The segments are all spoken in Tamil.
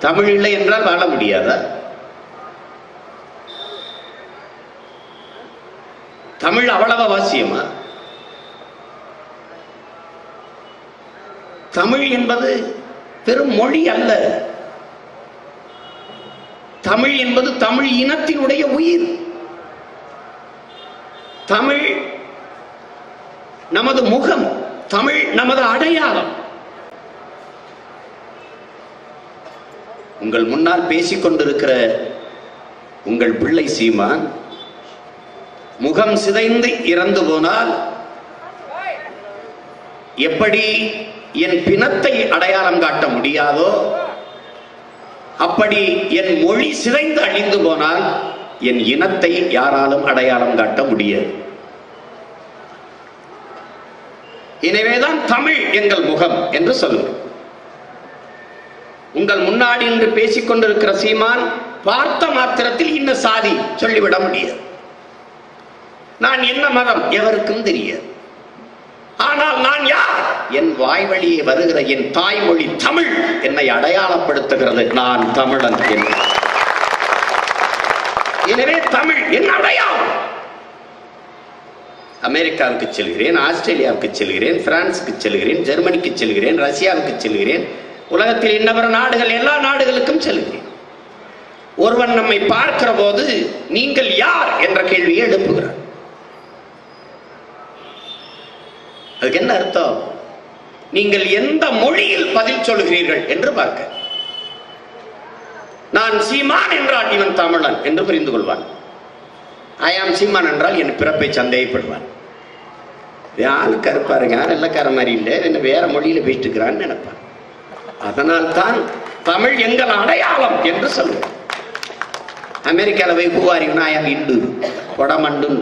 தமிழ் இல்லை என்றால் வாழ முடியாதா தமிழ் அவ்வளவு அவசியமா தமிழ் என்பது வெறும் மொழி அல்ல தமிழ் என்பது தமிழ் இனத்தினுடைய உயிர் தமிழ் நமது முகம் தமிழ் நமது அடையாளம் உங்கள் முன்னால் பேசிக் கொண்டிருக்கிற உங்கள் பிள்ளை சீமான் முகம் சிதைந்து இறந்து போனால் எப்படி என் பிணத்தை அடையாளம் காட்ட முடியாதோ அப்படி என் மொழி சிதைந்து அழிந்து போனால் என் இனத்தை யாராலும் அடையாளம் காட்ட முடியாது எனவேதான் தமிழ் எங்கள் முகம் என்று சொல்லுவோம் உங்கள் முன்னாடி என்று பேசிக் கொண்டிருக்கிற சீமான் பார்த்த மாத்திரத்தில் இன்ன சாதி சொல்லிவிட முடியாது நான் என்ன மதம் எவருக்கும் தெரியாது ஆனால் நான் யார் என் வாய் வழியே வருகிற என் தாய்மொழி தமிழ் என்னை அடையாளப்படுத்துகிறது நான் தமிழன் என்று எனவே தமிழ் என் அடையாளம் அமெரிக்காவுக்கு செல்கிறேன் ஆஸ்திரேலியாவுக்கு செல்கிறேன் பிரான்சுக்கு செல்கிறேன் ஜெர்மனிக்கு செல்கிறேன் ரஷ்யாவுக்கு செல்கிறேன் உலகத்தில் இன்னவர நாடுகள் எல்லா நாடுகளுக்கும் செல்கிறேன் ஒருவன் நம்மை பார்க்கிற போது நீங்கள் யார் என்ற கேள்வியை எழுப்புகிறார் அதுக்கு என்ன அர்த்தம் நீங்கள் எந்த மொழியில் பதில் சொல்கிறீர்கள் என்று பார்க்க நான் சீமான் என்றால் இவன் தமிழன் என்று புரிந்து கொள்வான் ஆயாம் சீமான் என்றால் என் பிறப்பை சந்தேகப்படுவான் யாரு கருப்பாருங்க யார் வெள்ளக்கார மாதிரி இல்லை என்ன வேற மொழியில பேசிட்டு இருக்கிறான்னு நினைப்பான் அதனால் தான் தமிழ் எங்கள் அடையாளம் என்று சொல்லுவோம் அமெரிக்காவில் போய் பூவாரிங்கன்னா ஐ ஆம் இந்து கொடமண்டுன்னு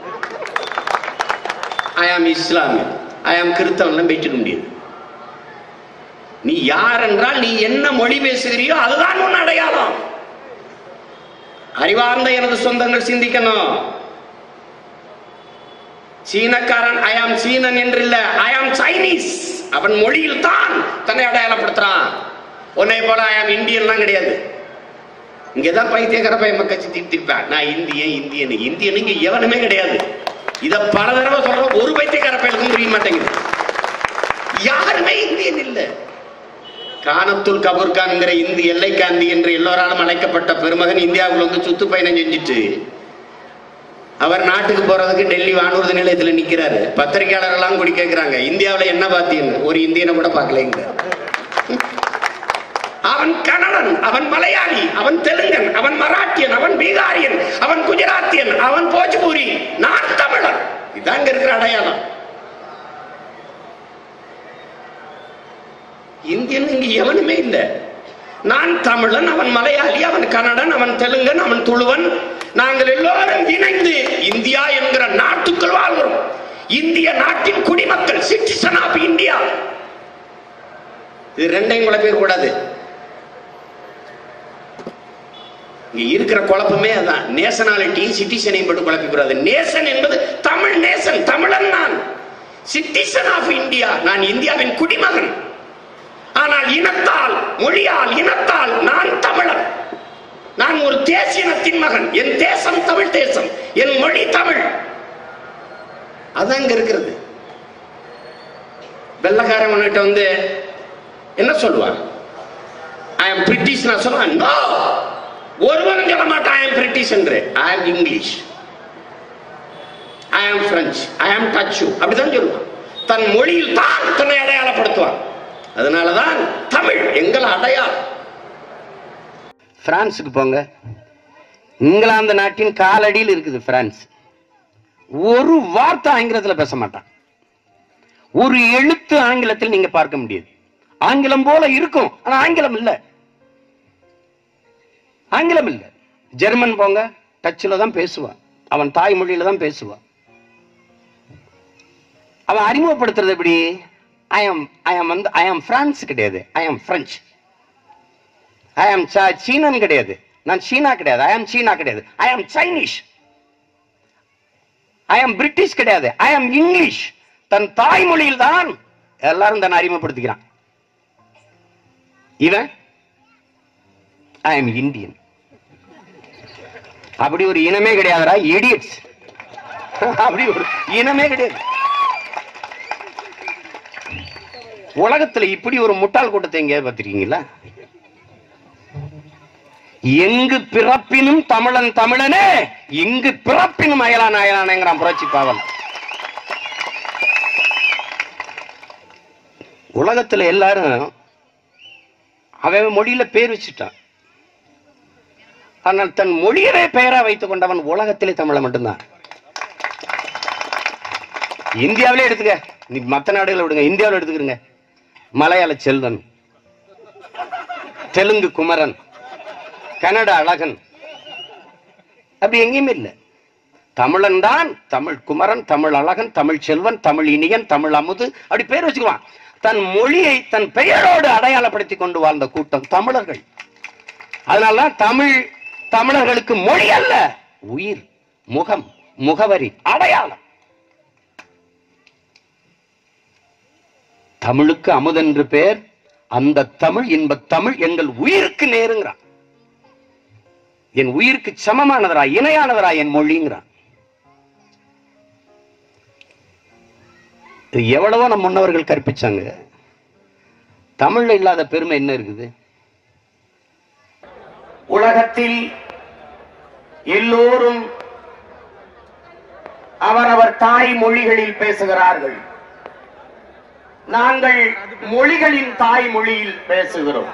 ஐ ஆம் இஸ்லாமிய ஐ ஆம் கிறிஸ்தவன்லாம் பேசிக்க முடியாது நீ யார் என்றால் நீ என்ன மொழி பேசுகிறியோ அதுதான் உன் அடையாளம் அறிவார்ந்த எனது சொந்தங்கள் சிந்திக்கணும் சீனக்காரன் ஐ ஆம் சீனன் என்று இல்ல ஐ ஆம் சைனீஸ் அவன் மொழியில் தான் தன்னை அடையாளப்படுத்துறான் உன்னை போல ஐ ஆம் இந்தியன்லாம் கிடையாது இங்கதான் பைத்தியக்கார பையன் கட்சி திட்டிருப்பேன் நான் இந்தியன் இந்தியன் இந்தியன் இங்க எவனுமே கிடையாது இத பல தடவை சொல்றோம் ஒரு பைத்தியக்கார பையனுக்கும் புரிய மாட்டேங்குது யாருமே இந்தியன் இல்ல கானத்துல் கபூர்கான்ங்கிற இந்தி எல்லைக்காந்தி என்று எல்லோராலும் அழைக்கப்பட்ட பெருமகன் இந்தியாவுக்குள்ள வந்து சுத்து பயணம் செஞ்சுட்டு அவர் நாட்டுக்கு போறதுக்கு டெல்லி வானூர்தி நிலையத்துல நிக்கிறாரு பத்திரிகையாளர் எல்லாம் கூடி கேட்கிறாங்க இந்தியாவுல என்ன பாத்தீங்க ஒரு இந்தியனை கூட பார்க்கலைங்க அவன் கன்னடன் அவன் மலையாளி அவன் தெலுங்கன் அவன் மராட்டியன் அவன் பீகாரியன் அவன் குஜராத்தியன் அவன் போஜ்பூரி நான் தமிழன் இதாங்க இருக்கிற அடையாளம் இந்தியன் இங்க எவனுமே இல்ல நான் தமிழன் அவன் மலையாளி அவன் கன்னடன் அவன் தெலுங்கன் அவன் துளுவன் நாங்கள் எல்லோரும் இணைந்து இந்தியா என்கிற நாட்டுக்குள் வாழ்கிறோம் இந்திய நாட்டின் குடிமக்கள் சிட்டிசன் ஆஃப் இந்தியா இது ரெண்டையும் குழப்பிட கூடாது இங்க இருக்கிற குழப்பமே அதான் நேஷனாலிட்டியும் சிட்டிசனையும் மட்டும் குழப்பிக்கூடாது நேசன் என்பது தமிழ் நேசன் தமிழன் நான் சிட்டிசன் ஆஃப் இந்தியா நான் இந்தியாவின் குடிமகன் ஆனால் இனத்தால் மொழியால் இனத்தால் நான் தமிழன் நான் ஒரு தேசியனத்தின் மகன் என் தேசம் தமிழ் தேசம் என் மொழி தமிழ் அதான் இங்க இருக்கிறது வெள்ளக்காரன் வந்து என்ன சொல்லுவான் ஐ எம் பிரிட்டிஷ் நான் சொல்லுவான் நோ ஒருவன் சொல்ல மாட்டான் ஐ எம் பிரிட்டிஷ் என்று I am English I am French I am Dutch அப்படிதான் சொல்லுவான் தன் மொழியில் தான் தன்னை அடையாளப்படுத்துவான் அதனாலதான் தமிழ் எங்கள் அடையாளம் பிரான்ஸுக்கு போங்க இங்கிலாந்து நாட்டின் காலடியில் இருக்குது பிரான்ஸ் ஒரு வார்த்தை ஆங்கிலத்தில் பேச மாட்டான் ஒரு எழுத்து ஆங்கிலத்தில் நீங்க பார்க்க முடியாது ஆங்கிலம் போல இருக்கும் ஆனா ஆங்கிலம் இல்ல ஆங்கிலம் இல்ல ஜெர்மன் போங்க டச்சில் தான் பேசுவான் அவன் தாய்மொழியில தான் பேசுவான் அவன் அறிமுகப்படுத்துறது எப்படி ஐ ஆம் ஐ ஆம் வந்து ஐ ஆம் பிரான்ஸ் கிடையாது ஐ ஆம் பிரெஞ்சு ஐ ஆம் சீனன் கிடையாது நான் சீனா கிடையாது ஐ ஆம் சீனா கிடையாது ஐ ஆம் சைனீஸ் ஐ ஆம் பிரிட்டிஷ் கிடையாது ஐ ஆம் இங்கிலீஷ் தன் தாய்மொழியில் தான் எல்லாரும் தன்னை அறிமுகப்படுத்திக்கிறான் இவன் ஐ எம் இந்தியன் அப்படி ஒரு இனமே கிடையாதுடா இடியட்ஸ் அப்படி ஒரு இனமே கிடையாது உலகத்துல இப்படி ஒரு முட்டாள் கூட்டத்தை எங்கேயாவது பார்த்திருக்கீங்களா எங்கு பிறப்பினும் தமிழன் தமிழனே எங்கு பிறப்பினும் அயலான் அயலானேங்கிறான் புரட்சி பாவல் உலகத்துல எல்லாரும் அவன் மொழியில பேர் வச்சுட்டான் ஆனால் தன் மொழியவே பெயரா வைத்துக் கொண்டவன் உலகத்திலே தமிழை மட்டும்தான் இந்தியாவிலே எடுத்துக்க நீ மத்த நாடுகளை விடுங்க இந்தியாவில் எடுத்துக்கிறங்க மலையாள செல்வன் தெலுங்கு குமரன் கன்னட அழகன் அப்படி எங்கேயுமே இல்லை தமிழன் தான் தமிழ் குமரன் தமிழ் அழகன் தமிழ் செல்வன் தமிழ் இனியன் தமிழ் அமுது அப்படி பேர் வச்சுக்குவான் தன் மொழியை தன் பெயரோடு அடையாளப்படுத்தி கொண்டு வாழ்ந்த கூட்டம் தமிழர்கள் அதனாலதான் தமிழ் தமிழர்களுக்கு மொழி அல்ல உயிர் முகம் முகவரி அடையாளம் தமிழுக்கு அமுதென்று பேர் அந்த தமிழ் இன்பத் தமிழ் எங்கள் உயிருக்கு நேருங்கிறான் என் உயிருக்கு சமமானதரா இணையானதரா என் மொழிங்கிறான் இது எவ்வளவோ நம் முன்னவர்கள் கற்பிச்சாங்க தமிழ்ல இல்லாத பெருமை என்ன இருக்குது உலகத்தில் எல்லோரும் அவரவர் தாய் மொழிகளில் பேசுகிறார்கள் நாங்கள் மொழிகளின் தாய் மொழியில் பேசுகிறோம்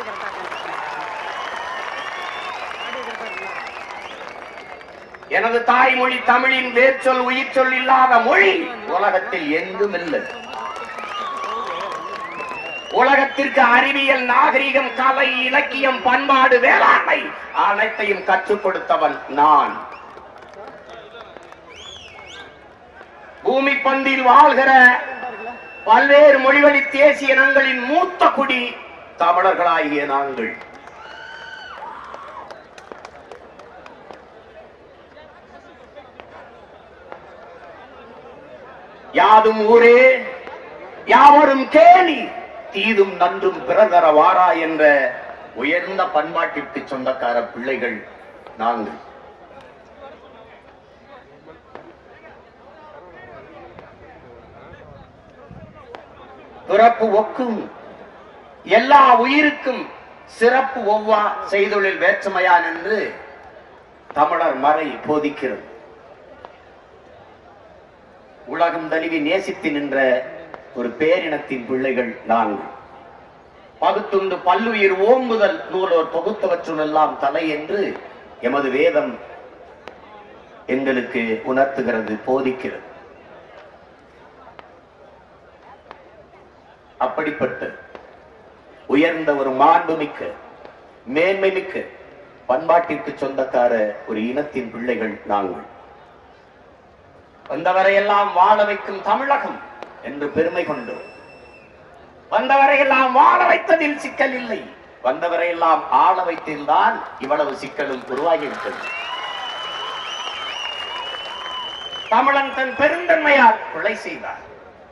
எனது தாய்மொழி தமிழின் வேர்ச்சொல் உயிர்ச்சொல் இல்லாத மொழி உலகத்தில் எங்கும் இல்லை உலகத்திற்கு அறிவியல் நாகரிகம் கலை இலக்கியம் பண்பாடு வேளாண்மை அனைத்தையும் கற்றுக் கொடுத்தவன் நான் பூமி பந்தில் வாழ்கிற பல்வேறு மொழிவழி தேசிய இனங்களின் மூத்த குடி தமிழர்களாகிய நாங்கள் யாதும் ஊரே யாவரும் கேலி தீதும் நன்றும் பிறதர வாரா என்ற உயர்ந்த பண்பாட்டிற்கு சொந்தக்கார பிள்ளைகள் நாங்கள் பிறப்பு ஒக்கும் எல்லா உயிருக்கும் சிறப்பு ஒவ்வா செய்தொழில் வேற்றுமையான் என்று தமிழர் மறை போதிக்கிறது உலகம் தழுவி நேசித்து நின்ற ஒரு பேரினத்தின் பிள்ளைகள் நாங்கள் பகுத்துண்டு பல்லுயிர் ஓம்புதல் நூலோர் தொகுத்தவற்றுனெல்லாம் தலை என்று எமது வேதம் எங்களுக்கு உணர்த்துகிறது போதிக்கிறது அப்படிப்பட்ட உயர்ந்த ஒரு மாண்புமிக்க மேன்மை மிக்க பண்பாட்டிற்கு சொந்தக்கார ஒரு இனத்தின் பிள்ளைகள் நாங்கள் வந்தவரையெல்லாம் வாழ வைக்கும் தமிழகம் என்று பெருமை கொண்டோம் வந்தவரையெல்லாம் வாழ வைத்ததில் சிக்கல் இல்லை வந்தவரையெல்லாம் ஆள வைத்தில்தான் இவ்வளவு சிக்கலும் உருவாகிவிட்டது தமிழன் தன் பெருந்தன்மையால் கொலை செய்தார்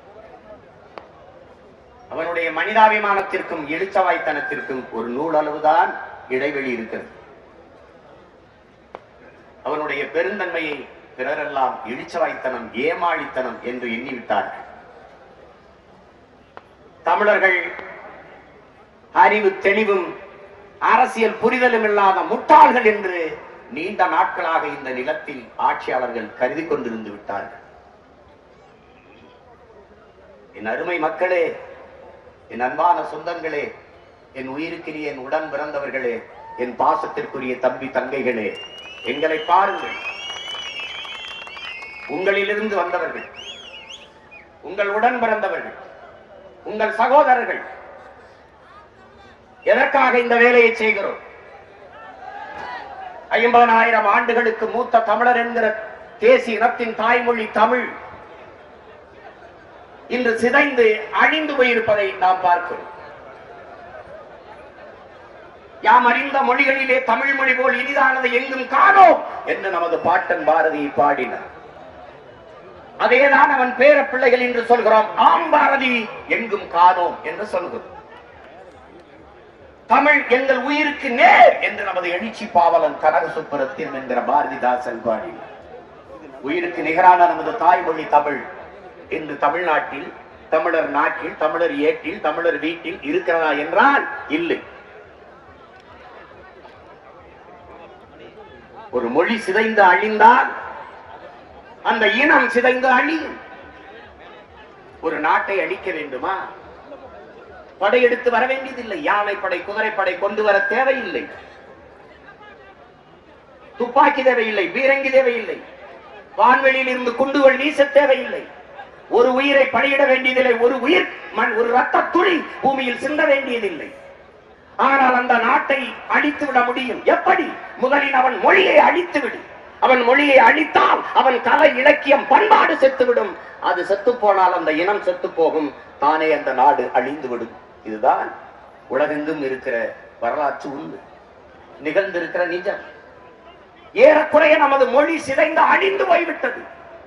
அவனுடைய மனிதாபிமானத்திற்கும் எழுச்சவாய்த்தனத்திற்கும் ஒரு நூலளவுதான் இடைவெளி இருக்கிறது அவனுடைய பெருந்தன்மையை பிறரெல்லாம் இழிச்சவாய்த்தனம் ஏமாளித்தனம் என்று எண்ணிவிட்டார்கள் தமிழர்கள் அறிவு தெளிவும் அரசியல் புரிதலும் இல்லாத முட்டாள்கள் என்று நீண்ட நாட்களாக இந்த நிலத்தில் ஆட்சியாளர்கள் கருதி கொண்டிருந்து விட்டார்கள் என் அருமை மக்களே என் அன்பான சொந்தங்களே என் உயிருக்கினிய என் உடன் பிறந்தவர்களே என் பாசத்திற்குரிய தம்பி தங்கைகளே எங்களை பாருங்கள் உங்களிலிருந்து வந்தவர்கள் உங்கள் உடன் பிறந்தவர்கள் உங்கள் சகோதரர்கள் எதற்காக இந்த வேலையை செய்கிறோம் ஐம்பதனாயிரம் ஆண்டுகளுக்கு மூத்த தமிழர் என்கிற தேசிய இனத்தின் தாய்மொழி தமிழ் இன்று சிதைந்து அழிந்து போயிருப்பதை நாம் பார்க்கிறோம் யாம் அறிந்த மொழிகளிலே தமிழ் மொழி போல் இனிதானது எங்கும் காணோம் என்று நமது பாட்டன் பாரதியை பாடினார் அதேதான் அவன் பேர பிள்ளைகள் என்று சொல்கிறோம் ஆம் பாரதி எங்கும் காணோம் என்று சொல்கிறோம் தமிழ் எங்கள் உயிருக்கு நேர் என்று நமது எழுச்சி பாவலன் கனக சுப்பரத்தின் என்கிற பாரதிதாசன் பாடி உயிருக்கு நிகரான நமது தாய்மொழி தமிழ் இன்று தமிழ்நாட்டில் தமிழர் நாட்டில் தமிழர் ஏட்டில் தமிழர் வீட்டில் இருக்கிறதா என்றால் இல்லை ஒரு மொழி சிதைந்து அழிந்தால் அந்த இனம் சிதைந்து அழியும் ஒரு நாட்டை அழிக்க வேண்டுமா படையெடுத்து வர வேண்டியதில்லை யானை படை குதிரைப்படை கொண்டு வர தேவையில்லை துப்பாக்கி தேவையில்லை பீரங்கி தேவையில்லை வான்வெளியில் இருந்து குண்டுகள் வீச தேவையில்லை ஒரு உயிரை படையிட வேண்டியதில்லை ஒரு உயிர் மண் ஒரு ரத்த துளி பூமியில் சிந்த வேண்டியதில்லை ஆனால் அந்த நாட்டை அழித்து விட முடியும் எப்படி முதலில் அவன் மொழியை அழித்து விடு அவன் மொழியை அழித்தால் அவன் கலை இலக்கியம் பண்பாடு செத்துவிடும் அது செத்து போனால் அந்த இனம் செத்து போகும் தானே அந்த நாடு அழிந்து விடும் இதுதான் உலகெங்கும் இருக்கிற வரலாற்று உண்மை நிகழ்ந்திருக்கிற நிஜம் ஏறக்குறைய நமது மொழி சிதைந்து அழிந்து போய்விட்டது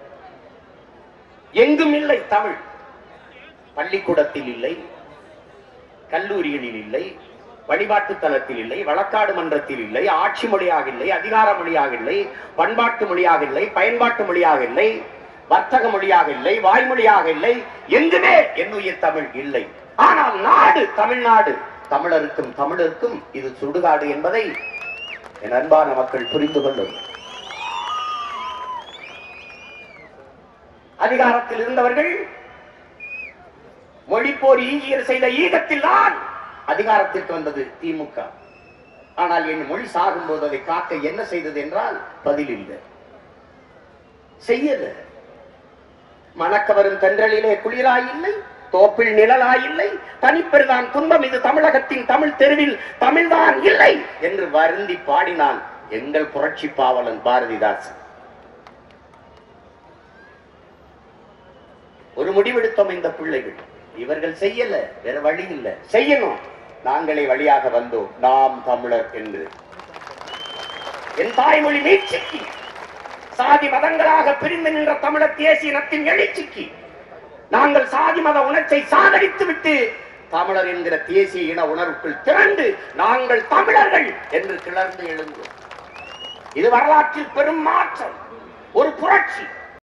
எங்கும் இல்லை தமிழ் பள்ளிக்கூடத்தில் இல்லை கல்லூரிகளில் இல்லை வழிபாட்டு தலத்தில் இல்லை வழக்காடு மன்றத்தில் இல்லை ஆட்சி மொழியாக இல்லை அதிகார மொழியாக இல்லை பண்பாட்டு மொழியாக இல்லை பயன்பாட்டு மொழியாக இல்லை வர்த்தக மொழியாக இல்லை வாய்மொழியாக இல்லை எங்குமே என்னுயிர் தமிழ் இல்லை ஆனால் நாடு தமிழ்நாடு தமிழருக்கும் தமிழருக்கும் இது சுடுகாடு என்பதை என் அன்பான மக்கள் புரிந்து கொள்ளும் அதிகாரத்தில் இருந்தவர்கள் மொழிப்போர் ஈகியர் செய்த ஈகத்தில் தான் அதிகாரத்திற்கு வந்தது திமுக ஆனால் என் மொழி சாகும்போது அதை காக்க என்ன செய்தது என்றால் பதில் இல்லை செய்யல மணக்க வரும் தென்றலிலே குளிராய் இல்லை தோப்பில் நிழலாய் இல்லை தனிப்பெருதான் துன்பம் இது தமிழகத்தின் தமிழ் தெருவில் தமிழ்தான் இல்லை என்று வருந்தி பாடினான் எங்கள் புரட்சி பாவலன் பாரதிதாசன் ஒரு முடிவெடுத்தோம் இந்த பிள்ளைகள் இவர்கள் செய்யல வேற வழி இல்ல செய்யணும் நாங்களே வழியாக வந்தோம் நாம் தமிழர் என்று என் தாய்மொழி மீட்சிக்கு சாதி மதங்களாக பிரிந்து நின்ற தமிழர் தேசிய இனத்தின் எழுச்சிக்கு நாங்கள் சாதி மத உணர்ச்சை சாதரித்து விட்டு தமிழர் என்கிற தேசிய இன உணர்வுக்குள் திரண்டு நாங்கள் தமிழர்கள் என்று கிளர்ந்து எழுந்தோம் இது வரலாற்றில் பெரும் மாற்றம் ஒரு புரட்சி